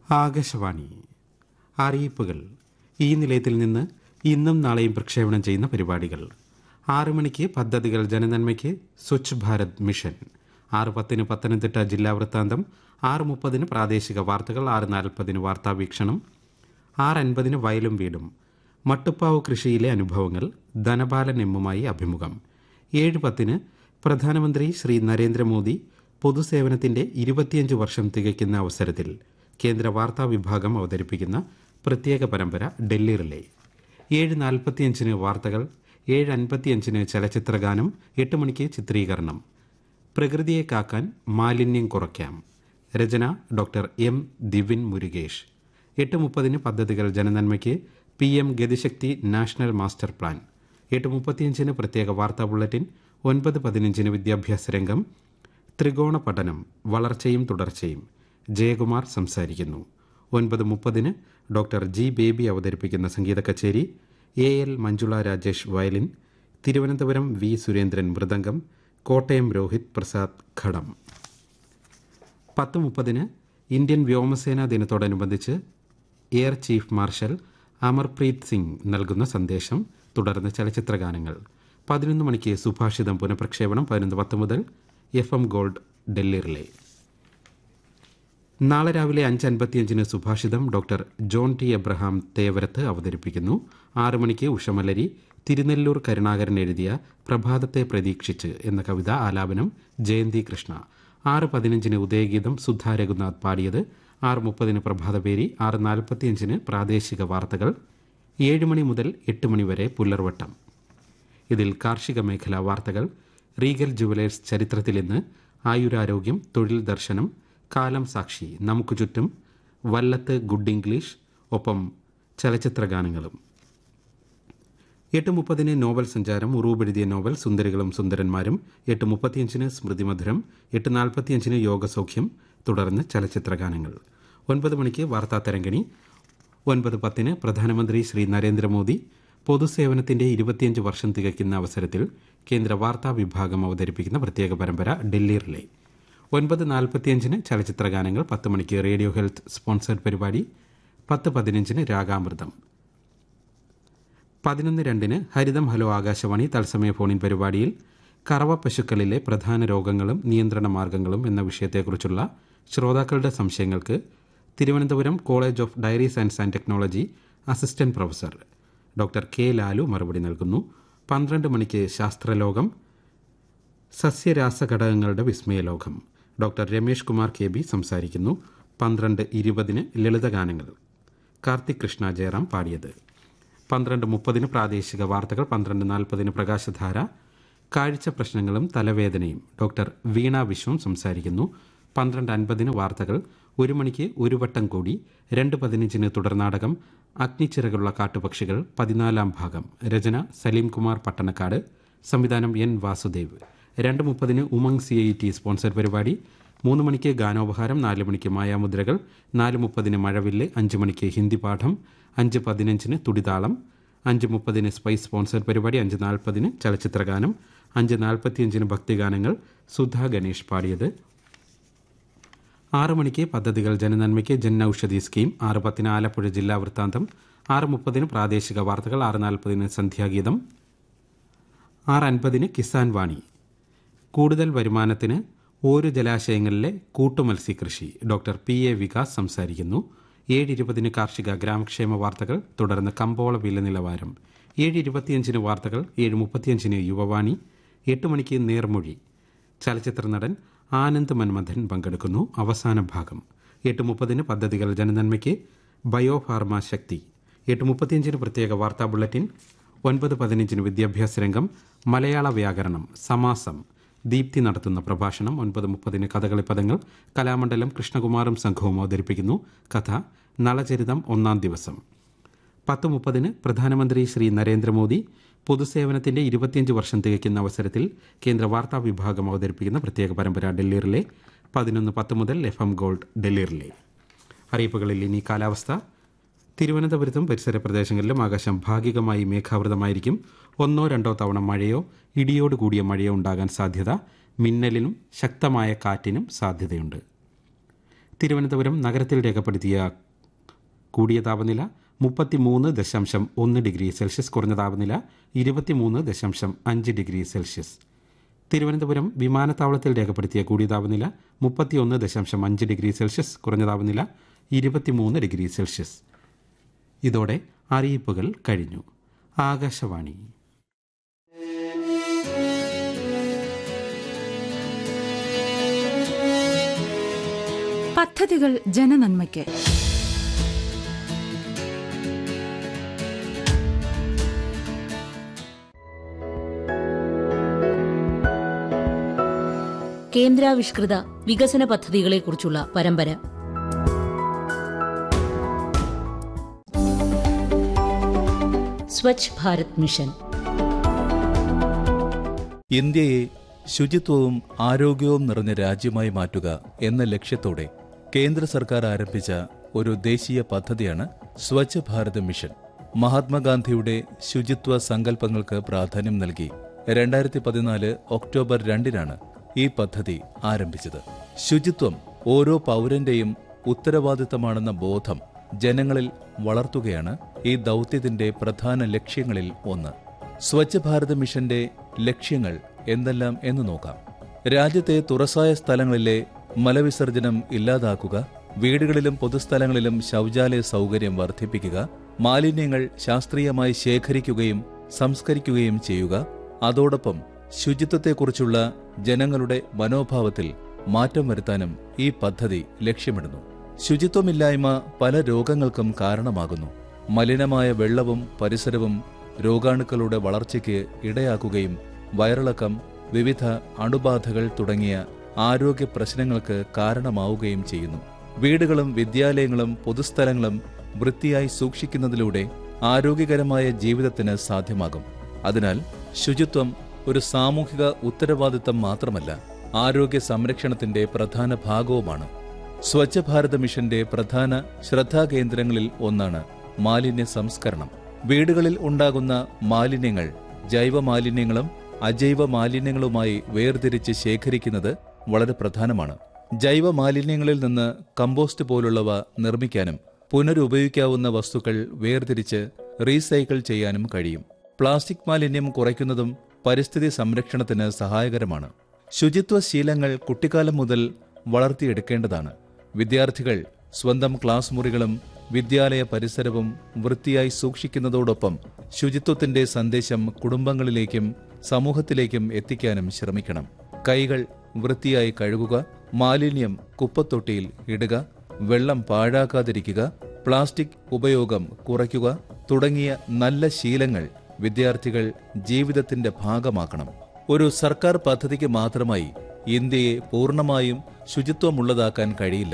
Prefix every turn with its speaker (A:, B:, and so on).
A: ആകാശവാണി അറിയിപ്പുകൾ ഈ നിലയത്തിൽ നിന്ന് ഇന്നും നാളെയും പ്രക്ഷേപണം ചെയ്യുന്ന പരിപാടികൾ ആറ് മണിക്ക് പദ്ധതികൾ ജനനന്മയ്ക്ക് സ്വച്ഛ് ഭാരത് മിഷൻ ആറ് പത്തിന് പത്തനംതിട്ട ജില്ലാ വൃത്താന്തം ആറ് മുപ്പതിന് പ്രാദേശിക വാർത്തകൾ ആറ് നാൽപ്പതിന് വാർത്താവീക്ഷണം ആറ് അൻപതിന് വയലും വീടും മട്ടുപ്പാവ് കൃഷിയിലെ അനുഭവങ്ങൾ ധനപാലൻ എമ്മുമായി അഭിമുഖം ഏഴ് പത്തിന് പ്രധാനമന്ത്രി ശ്രീ നരേന്ദ്രമോദി പൊതുസേവനത്തിന്റെ ഇരുപത്തിയഞ്ച് വർഷം തികയ്ക്കുന്ന അവസരത്തിൽ കേന്ദ്ര വാർത്താ വിഭാഗം അവതരിപ്പിക്കുന്ന പ്രത്യേക പരമ്പര ഡൽഹി റിലേ ഏഴ് നാൽപ്പത്തിയഞ്ചിന് വാർത്തകൾ ഏഴ് അൻപത്തിയഞ്ചിന് ചലച്ചിത്രഗാനം എട്ട് മണിക്ക് ചിത്രീകരണം പ്രകൃതിയെ കാക്കാൻ മാലിന്യം കുറയ്ക്കാം രചന ഡോക്ടർ എം ദിവിൻ മുരുകേഷ് എട്ട് മുപ്പതിന് പദ്ധതികൾ ജനനന്മയ്ക്ക് P M Gatishakti national master plan എട്ട് മുപ്പത്തിയഞ്ചിന് പ്രത്യേക വാർത്താ ബുള്ളറ്റിൻ ഒൻപത് പതിനഞ്ചിന് വിദ്യാഭ്യാസ രംഗം ത്രികോണ പഠനം വളർച്ചയും തുടർച്ചയും ജയകുമാർ സംസാരിക്കുന്നു ഒൻപത് മുപ്പതിന് ഡോക്ടർ ജി ബേബി അവതരിപ്പിക്കുന്ന സംഗീത കച്ചേരി A L Manjula Rajesh violin Thiruvananthapuram V Surendran mridangam Kottayam Rohit Prasad ghatam പത്ത് മുപ്പതിന് ഇന്ത്യൻ വ്യോമസേനാ ദിനത്തോടനുബന്ധിച്ച് air chief marshal Amarpreet Singh നൽകുന്ന സന്ദേശം തുടർന്ന് ചലച്ചിത്രഗാനങ്ങൾ പതിനൊന്ന് മണിക്ക് സുഭാഷിതം പുനഃപ്രക്ഷേപണം പതിനൊന്ന് പത്ത് മുതൽ F M gold Delhi relay നാളെ രാവിലെ അഞ്ച് അൻപത്തിയഞ്ചിന് Subhashitam doctor John T Abraham Thevarath അവതരിപ്പിക്കുന്നു ആറു മണിക്ക് ഉഷമലരി തിരുനെല്ലൂർ കരുണാകരൻ എഴുതിയ പ്രഭാതത്തെ പ്രതീക്ഷിച്ച് എന്ന കവിത ആലാപനം ജയന്തി കൃഷ്ണ ആറ് പതിനഞ്ചിന് ഉദയഗീതം സുധാ രഘുനാഥ് പാടിയത് ആറ് മുപ്പതിന് പ്രഭാതപേരി ആറ് നാൽപ്പത്തിയഞ്ചിന് പ്രാദേശിക വാർത്തകൾ ഏഴ് മണി മുതൽ എട്ട് മണി വരെ പുലർവട്ടം ഇതിൽ കാർഷിക മേഖലാ വാർത്തകൾ റീഗൽ ജുവലേഴ്സ് ചരിത്രത്തിൽ ഇന്ന് ആയുരാരോഗ്യം തൊഴിൽ ദർശനം കാലം സാക്ഷി നമുക്ക് ചുറ്റും വല്ലത്ത് ഗുഡ് ഇംഗ്ലീഷ് ഒപ്പം ചലച്ചിത്ര ഗാനങ്ങളും എട്ട് മുപ്പതിന് നോവൽ സഞ്ചാരം ഉറൂബെഴുതിയ നോവൽ സുന്ദരികളും സുന്ദരന്മാരും എട്ട് മുപ്പത്തിയഞ്ചിന് സ്മൃതിമധുരം എട്ട് നാൽപ്പത്തിയഞ്ചിന് യോഗസൗഖ്യം തുടർന്ന് ചലച്ചിത്ര ഗാനങ്ങൾ ഒൻപത് മണിക്ക് വാർത്താ തരംഗിണി ഒൻപത് പത്തിന് പ്രധാനമന്ത്രി ശ്രീ നരേന്ദ്രമോദി പൊതുസേവനത്തിന്റെ ഇരുപത്തിയഞ്ച് വർഷം തികയ്ക്കുന്ന അവസരത്തിൽ കേന്ദ്ര വാർത്താ വിഭാഗം അവതരിപ്പിക്കുന്ന പ്രത്യേക പരമ്പര ഡൽഹി റിലേ ഒൻപത് നാൽപ്പത്തിയഞ്ചിന് ചലച്ചിത്ര ഗാനങ്ങൾ പത്ത് മണിക്ക് റേഡിയോ ഹെൽത്ത് സ്പോൺസർഡ് പരിപാടി പത്ത് പതിനഞ്ചിന് രാഗാമൃതം പതിനൊന്ന് രണ്ടിന് ഹരിതം ഹലോ ആകാശവാണി തത്സമയ ഫോണിൻ പരിപാടിയിൽ കറവ പശുക്കളിലെ പ്രധാന രോഗങ്ങളും നിയന്ത്രണ മാർഗങ്ങളും എന്ന വിഷയത്തെക്കുറിച്ചുള്ള ശ്രോതാക്കളുടെ സംശയങ്ങൾക്ക് Thiruvananthapuram college of dairy science and technology assistant professor doctor K Lalu മറുപടി നൽകുന്നു പന്ത്രണ്ട് മണിക്ക് ശാസ്ത്രലോകം സസ്യരാസഘടകങ്ങളുടെ വിസ്മയലോകം doctor Ramesh Kumar K B സംസാരിക്കുന്നു പന്ത്രണ്ട് ഇരുപതിന് ലളിതഗാനങ്ങൾ കാർത്തിക് കൃഷ്ണ ജയറാം പാടിയത് പന്ത്രണ്ട് മുപ്പതിന് പ്രാദേശിക വാർത്തകൾ പന്ത്രണ്ട് നാൽപ്പതിന് പ്രകാശധാര കാഴ്ച പ്രശ്നങ്ങളും തലവേദനയും ഡോക്ടർ വീണ വിശ്വം സംസാരിക്കുന്നു പന്ത്രണ്ട് അൻപതിന് വാർത്തകൾ ഒരു മണിക്ക് ഒരു വട്ടം കൂടി രണ്ട് പതിനഞ്ചിന് തുടർനാടകം അഗ്നിച്ചിറകുള്ള കാട്ടുപക്ഷികൾ പതിനാലാം ഭാഗം രചന സലീം കുമാർ പട്ടണക്കാട് സംവിധാനം എൻ വാസുദേവ് രണ്ട് മുപ്പതിന് Umang C I T sponsor പരിപാടി മൂന്ന് മണിക്ക് ഗാനോപഹാരം നാല് മണിക്ക് മായാമുദ്രകൾ നാല് മുപ്പതിന് മഴവില്ല് അഞ്ച് മണിക്ക് ഹിന്ദി പാഠം അഞ്ച് പതിനഞ്ചിന് തുടിതാളം അഞ്ച് മുപ്പതിന് സ്പൈസ് സ്പോൺസർ പരിപാടി അഞ്ച് നാൽപ്പതിന് ചലച്ചിത്രഗാനം അഞ്ച് നാൽപ്പത്തിയഞ്ചിന് ഭക്തിഗാനങ്ങൾ സുധാ ഗണേഷ് പാടിയത് ആറ് മണിക്ക് പദ്ധതികൾ ജനനന്മയ്ക്ക് ജൻ ഔഷധി സ്കീം ആറ് പത്തിന് ആലപ്പുഴ ജില്ലാ വൃത്താന്തം ആറ് മുപ്പതിന് പ്രാദേശിക വാർത്തകൾ ആറ് നാൽപ്പതിന് സന്ധ്യാഗീതം ആറ് അൻപതിന് കിസാൻ വാണി കൂടുതൽ വരുമാനത്തിന് ഓരോ ജലാശയങ്ങളിലെ കൂട്ടുമത്സ്യകൃഷി ഡോക്ടർ പി എ വികാസ് സംസാരിക്കുന്നു ഏഴ് ഇരുപതിന് കാർഷിക ഗ്രാമക്ഷേമ വാർത്തകൾ തുടർന്ന് കമ്പോള വില നിലവാരം ഏഴ് ഇരുപത്തിയഞ്ചിന് വാർത്തകൾ ഏഴ് മുപ്പത്തിയഞ്ചിന് യുവവാണി എട്ട് മണിക്ക് നേർമൊഴി ചലച്ചിത്ര നടൻ ആനന്ദ് മന്മഥൻ പങ്കെടുക്കുന്നു അവസാന ഭാഗം എട്ട് മുപ്പതിന് പദ്ധതികൾ ജനനന്മയ്ക്ക് ബയോഫാർമ ശക്തി എട്ട് മുപ്പത്തിയഞ്ചിന് പ്രത്യേക വാർത്താ ബുള്ളറ്റിൻ ഒൻപത് പതിനഞ്ചിന് വിദ്യാഭ്യാസ രംഗം മലയാള വ്യാകരണം സമാസം ദീപ്തി നടത്തുന്ന പ്രഭാഷണം ഒൻപത് മുപ്പതിന് കഥകളി പദങ്ങൾ കലാമണ്ഡലം കൃഷ്ണകുമാറും സംഘവും അവതരിപ്പിക്കുന്നു കഥ നളചരിതം ഒന്നാം ദിവസം പത്ത് മുപ്പതിന് പ്രധാനമന്ത്രി ശ്രീ നരേന്ദ്രമോദി പൊതുസേവനത്തിന്റെ ഇരുപത്തിയഞ്ച് വർഷം തികയ്ക്കുന്ന അവസരത്തിൽ കേന്ദ്ര വാർത്താ വിഭാഗം അവതരിപ്പിക്കുന്ന പ്രത്യേക പരമ്പര ഡൽഹിയിലെ പതിനൊന്ന് പത്ത് മുതൽ എഫ് എം ഗോൾഡ് ഡൽഹിയിലെ അറിയിപ്പുകളിൽ ഇനി കാലാവസ്ഥ തിരുവനന്തപുരത്തും പരിസര പ്രദേശങ്ങളിലും ആകാശം ഭാഗികമായി മേഘാവൃതമായിരിക്കും ഒന്നോ രണ്ടോ തവണ മഴയോ ഇടിയോട് കൂടിയ മഴയോ ഉണ്ടാകാൻ സാധ്യത മിന്നലിനും ശക്തമായ കാറ്റിനും സാധ്യതയുണ്ട് തിരുവനന്തപുരം നഗരത്തിൽ രേഖപ്പെടുത്തിയ കൂടിയ താപനില മുപ്പത്തിമൂന്ന് ദശാംശം ഒന്ന് ഡിഗ്രി സെൽഷ്യസ് കുറഞ്ഞ താപനില ഇരുപത്തിമൂന്ന് ദശാംശം അഞ്ച് ഡിഗ്രി സെൽഷ്യസ് തിരുവനന്തപുരം വിമാനത്താവളത്തിൽ രേഖപ്പെടുത്തിയ കൂടിയ താപനില മുപ്പത്തിയൊന്ന് ദശാംശം അഞ്ച് ഡിഗ്രി സെൽഷ്യസ് കുറഞ്ഞ താപനില ഇരുപത്തിമൂന്ന് ഡിഗ്രി സെൽഷ്യസ് ഇതോടെ അറിയിപ്പുകൾ കഴിഞ്ഞു ആകാശവാണി
B: പദ്ധതികൾ ജനനന്മയ്ക്ക്
C: കേന്ദ്രാവിഷ്കൃത വികസന പദ്ധതികളെക്കുറിച്ചുള്ള പരമ്പര സ്വച്ഛ് ഭാരത് മിഷൻ
D: ഇന്ത്യയെ ശുചിത്വവും ആരോഗ്യവും നിറഞ്ഞ രാജ്യമായി മാറ്റുക എന്ന ലക്ഷ്യത്തോടെ കേന്ദ്ര സർക്കാർ ആരംഭിച്ച ഒരു ദേശീയ പദ്ധതിയാണ് സ്വച്ഛ് ഭാരത് മിഷൻ മഹാത്മാഗാന്ധിയുടെ ശുചിത്വ സങ്കല്പങ്ങൾക്ക് പ്രാധാന്യം നൽകി രണ്ടായിരത്തി പതിനാല് ഒക്ടോബർ രണ്ടിനാണ് ഈ പദ്ധതി ആരംഭിച്ചത് ശുചിത്വം ഓരോ പൗരന്റെയും ഉത്തരവാദിത്തമാണെന്ന ബോധം ജനങ്ങളിൽ വളർത്തുകയാണ് ഈ ദൗത്യത്തിന്റെ പ്രധാന ലക്ഷ്യങ്ങളിൽ ഒന്ന് സ്വച്ഛ് ഭാരത് മിഷന്റെ ലക്ഷ്യങ്ങൾ എന്തെല്ലാം എന്ന് നോക്കാം രാജ്യത്തെ തുറസായ സ്ഥലങ്ങളിലെ മലവിസർജനം ഇല്ലാതാക്കുക വീടുകളിലും പൊതുസ്ഥലങ്ങളിലും ശൗചാലയ സൗകര്യം വർദ്ധിപ്പിക്കുക മാലിന്യങ്ങൾ ശാസ്ത്രീയമായി ശേഖരിക്കുകയും സംസ്കരിക്കുകയും ചെയ്യുക അതോടൊപ്പം ശുചിത്വത്തെക്കുറിച്ചുള്ള ജനങ്ങളുടെ മനോഭാവത്തിൽ മാറ്റം വരുത്താനും ഈ പദ്ധതി ലക്ഷ്യമിടുന്നു ശുചിത്വമില്ലായ്മ പല രോഗങ്ങൾക്കും കാരണമാകുന്നു മലിനമായ വെള്ളവും പരിസരവും രോഗാണുക്കളുടെ വളർച്ചയ്ക്ക് ഇടയാക്കുകയും വയറിളക്കം വിവിധ അണുബാധകൾ തുടങ്ങിയ ആരോഗ്യ പ്രശ്നങ്ങൾക്ക് കാരണമാവുകയും ചെയ്യുന്നു വീടുകളും വിദ്യാലയങ്ങളും പൊതുസ്ഥലങ്ങളും വൃത്തിയായി സൂക്ഷിക്കുന്നതിലൂടെ ആരോഗ്യകരമായ ജീവിതത്തിന് സാധ്യമാകും അതിനാൽ ശുചിത്വം ഒരു സാമൂഹിക ഉത്തരവാദിത്തം മാത്രമല്ല ആരോഗ്യ സംരക്ഷണത്തിന്റെ പ്രധാന ഭാഗവുമാണ് സ്വച്ഛ ഭാരത് മിഷന്റെ പ്രധാന ശ്രദ്ധാകേന്ദ്രങ്ങളിൽ ഒന്നാണ് മാലിന്യ സംസ്കരണം വീടുകളിൽ ഉണ്ടാകുന്ന മാലിന്യങ്ങൾ ജൈവ മാലിന്യങ്ങളും അജൈവ മാലിന്യങ്ങളുമായി വേർതിരിച്ച് ശേഖരിക്കുന്നത് വളരെ പ്രധാനമാണ് ജൈവ മാലിന്യങ്ങളിൽ നിന്ന് കമ്പോസ്റ്റ് പോലുള്ളവ നിർമ്മിക്കാനും പുനരുപയോഗിക്കാവുന്ന വസ്തുക്കൾ വേർതിരിച്ച് റീസൈക്കിൾ ചെയ്യാനും കഴിയും പ്ലാസ്റ്റിക് മാലിന്യം കുറയ്ക്കുന്നതും പരിസ്ഥിതി സംരക്ഷണത്തിന് സഹായകരമാണ് ശുചിത്വ ശീലങ്ങൾ കുട്ടിക്കാലം മുതൽ വളർത്തിയെടുക്കേണ്ടതാണ് വിദ്യാർത്ഥികൾ സ്വന്തം ക്ലാസ് മുറികളും വിദ്യാലയ പരിസരവും വൃത്തിയായി സൂക്ഷിക്കുന്നതോടൊപ്പം ശുചിത്വത്തിന്റെ സന്ദേശം കുടുംബങ്ങളിലേക്കും സമൂഹത്തിലേക്കും എത്തിക്കാനും ശ്രമിക്കണം കൈകൾ വൃത്തിയായി കഴുകുക മാലിന്യം കുപ്പത്തൊട്ടിയിൽ ഇടുക വെള്ളം പാഴാക്കാതിരിക്കുക പ്ലാസ്റ്റിക് ഉപയോഗം കുറയ്ക്കുക തുടങ്ങിയ നല്ല ശീലങ്ങൾ വിദ്യാർത്ഥികൾ ജീവിതത്തിന്റെ ഭാഗമാക്കണം ഒരു സർക്കാർ പദ്ധതിക്ക് മാത്രമായി ഇന്ത്യയെ പൂർണ്ണമായും ശുചിത്വമുള്ളതാക്കാൻ കഴിയില്ല